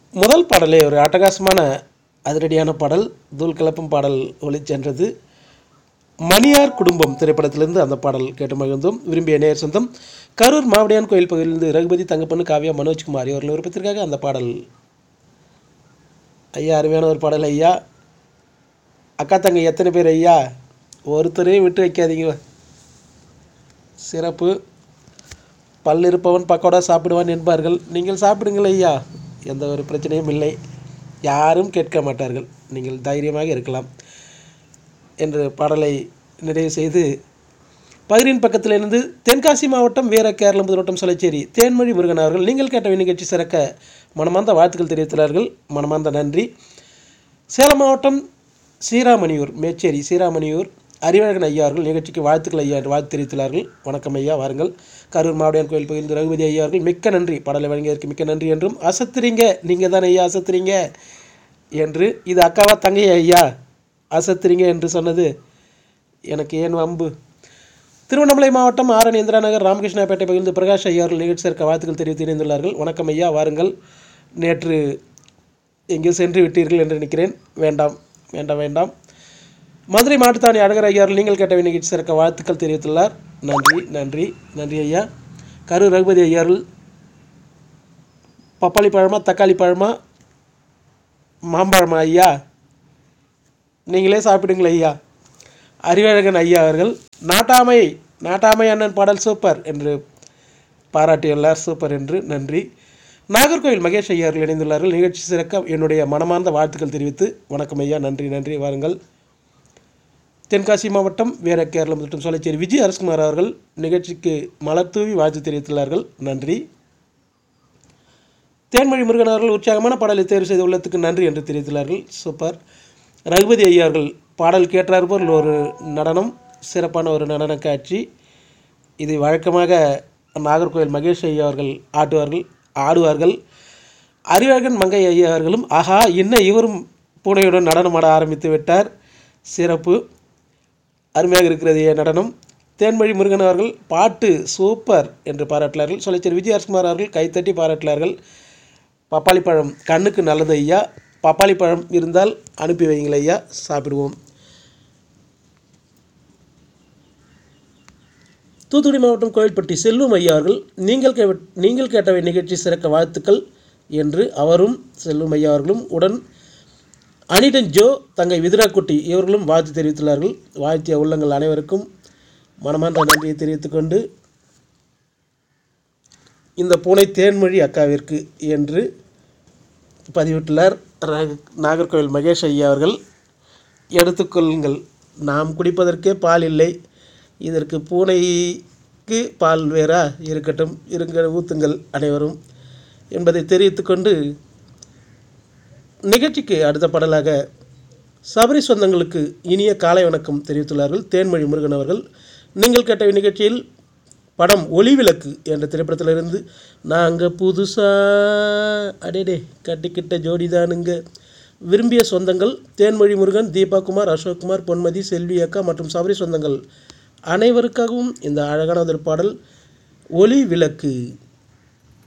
முதல் பாடலே ஒரு அட்டகாசமான அதிரடியான பாடல் தூள் கிளப்பும் பாடல் ஒளிச் சென்றது மணியார் குடும்பம் திரைப்படத்திலிருந்து அந்த பாடல் கேட்டு மகிழ்ந்தோம் விரும்பிய நேர் சொந்தம் கரூர் மாவடியான் கோயில் பகுதியிலிருந்து ரகுபதி தங்கப்பண்ணு காவியா மனோஜ்குமார் இவர்கள் விருப்பத்திற்காக அந்த பாடல் ஐயா அருமையான ஒரு பாடல் ஐயா அக்கா தங்க எத்தனை பேர் ஐயா ஒருத்தரையும் விட்டு வைக்காதீங்க சிறப்பு பல் இருப்பவன் பக்கோடா சாப்பிடுவான் என்பார்கள் நீங்கள் சாப்பிடுங்கள் ஐயா எந்த ஒரு பிரச்சனையும் இல்லை யாரும் கேட்க மாட்டார்கள் நீங்கள் தைரியமாக இருக்கலாம் என்று பாடலை நிறைவு செய்து பகிரின் பக்கத்தில் இருந்து தென்காசி மாவட்டம் வீர கேரளம் முதல்வட்டம் சொலச்சேரி தேன்மொழி முருகன் அவர்கள் நீங்கள் கேட்ட நிகழ்ச்சி சிறக்க மனமார்ந்த வாழ்த்துக்கள் தெரிவித்துள்ளார்கள் மனமார்ந்த நன்றி சேலம் மாவட்டம் ஸ்ரீராமணியூர் மேச்சேரி ஸ்ரீராமணியூர் அறிவழகன் ஐயா அவர்கள் நிகழ்ச்சிக்கு வாழ்த்துக்கள் ஐயா என்று வாழ்த்து தெரிவித்துள்ளார்கள் வணக்கம் ஐயா வாருங்கள் கரூர் மாவடியான் கோயில் பகுதியில் ரகுபதி ஐயா அவர்கள் மிக்க நன்றி பாடலை வழங்கியதற்கு மிக்க நன்றி என்றும் அசத்துறீங்க நீங்கள் தானே ஐயா அசத்துறீங்க என்று இது அக்காவா தங்கையா ஐயா அசத்துறீங்க என்று சொன்னது எனக்கு ஏன் வம்பு திருவண்ணாமலை மாவட்டம் ஆரணி இந்திரா நகர் ராமகிருஷ்ணாபேட்டை பகுதியில் பிரகாஷ் ஐயா அவர்கள் நிகழ்ச்சி சேர்க்க வாழ்த்துக்கள் தெரிவித்து இணைந்துள்ளார்கள் வணக்கம் ஐயா வாருங்கள் நேற்று எங்கேயோ சென்று விட்டீர்கள் என்று நினைக்கிறேன் வேண்டாம் வேண்டாம் வேண்டாம் மதுரை மாட்டுத்தாணி அழகர் ஐயா அவர்கள் நீங்கள் கேட்ட நிகழ்ச்சி சேர்க்க வாழ்த்துக்கள் தெரிவித்துள்ளார் நன்றி நன்றி நன்றி ஐயா கரூர் ரகுபதி ஐயா அவர்கள் பப்பாளி பழமா தக்காளி பழமா மாம்பழமா ஐயா நீங்களே சாப்பிடுங்கள் ஐயா அறிவழகன் ஐயா அவர்கள் நாட்டாமை நாட்டாமை அண்ணன் பாடல் சூப்பர் என்று பாராட்டியுள்ளார் சூப்பர் என்று நன்றி நாகர்கோவில் மகேஷ் ஐயா அவர்கள் இணைந்துள்ளார்கள் நிகழ்ச்சி சிறக்க என்னுடைய மனமார்ந்த வாழ்த்துக்கள் தெரிவித்து வணக்கம் ஐயா நன்றி நன்றி வாருங்கள் தென்காசி மாவட்டம் வீர கேரளம் மற்றும் சொலைச்சேரி விஜய் அரசுகுமார் அவர்கள் நிகழ்ச்சிக்கு மலர் தூவி வாழ்த்து தெரிவித்துள்ளார்கள் நன்றி தேன்மொழி முருகன் அவர்கள் உற்சாகமான பாடலை தேர்வு செய்து உள்ளத்துக்கு நன்றி என்று தெரிவித்துள்ளார்கள் சூப்பர் ரகுபதி ஐயா அவர்கள் பாடல் கேட்டார் போல் ஒரு நடனம் சிறப்பான ஒரு நடன காட்சி இது வழக்கமாக நாகர்கோவில் மகேஷ் ஐயா அவர்கள் ஆட்டுவார்கள் ஆடுவார்கள் அறிவழகன் மங்கை ஐயா அவர்களும் ஆஹா என்ன இவரும் பூனையுடன் நடனமாட ஆரம்பித்து விட்டார் சிறப்பு அருமையாக இருக்கிறது என் நடனம் தேன்மொழி முருகன் அவர்கள் பாட்டு சூப்பர் என்று பாராட்டினார்கள் சொலைச்சர் விஜயகுமார் அவர்கள் கைத்தட்டி பாராட்டினார்கள் பப்பாளி பழம் கண்ணுக்கு நல்லது ஐயா பப்பாளி பழம் இருந்தால் அனுப்பி வையுங்கள் ஐயா சாப்பிடுவோம் தூத்துக்குடி மாவட்டம் கோயில்பட்டி செல்வம் ஐயா அவர்கள் நீங்கள் கே நீங்கள் கேட்டவை நிகழ்ச்சி சிறக்க வாழ்த்துக்கள் என்று அவரும் செல்வம் ஐயா அவர்களும் உடன் அனிடன் ஜோ தங்கை விதிராக்குட்டி இவர்களும் வாழ்த்து தெரிவித்துள்ளார்கள் வாழ்த்திய உள்ளங்கள் அனைவருக்கும் மனமார்ந்த நன்றியை தெரிவித்துக்கொண்டு இந்த பூனை தேன்மொழி அக்காவிற்கு என்று பதிவிட்டுள்ளார் ர- நாகர்கோவில் மகேஷ் ஐயா அவர்கள் எடுத்துக்கொள்ளுங்கள் நாம் குடிப்பதற்கே பால் இல்லை இதற்கு பூனைக்கு பால் வேறா இருக்கட்டும் இருங்க ஊத்துங்கள் அனைவரும் என்பதை தெரிவித்துக்கொண்டு நிகழ்ச்சிக்கு அடுத்த பாடலாக சபரி சொந்தங்களுக்கு இனிய காலை வணக்கம் தெரிவித்துள்ளார்கள் தேன்மொழி முருகன் அவர்கள் நீங்கள் கேட்ட நிகழ்ச்சியில் படம் ஒளிவிளக்கு என்ற திரைப்படத்திலிருந்து நாங்கள் புதுசா அடேடே கட்டிக்கிட்ட ஜோடிதானுங்க விரும்பிய சொந்தங்கள் தேன்மொழி முருகன் தீபாகுமார் அசோக்குமார் பொன்மதி செல்வி அக்கா மற்றும் சபரி சொந்தங்கள் அனைவருக்காகவும் இந்த அழகான ஒரு பாடல் ஒளி விளக்கு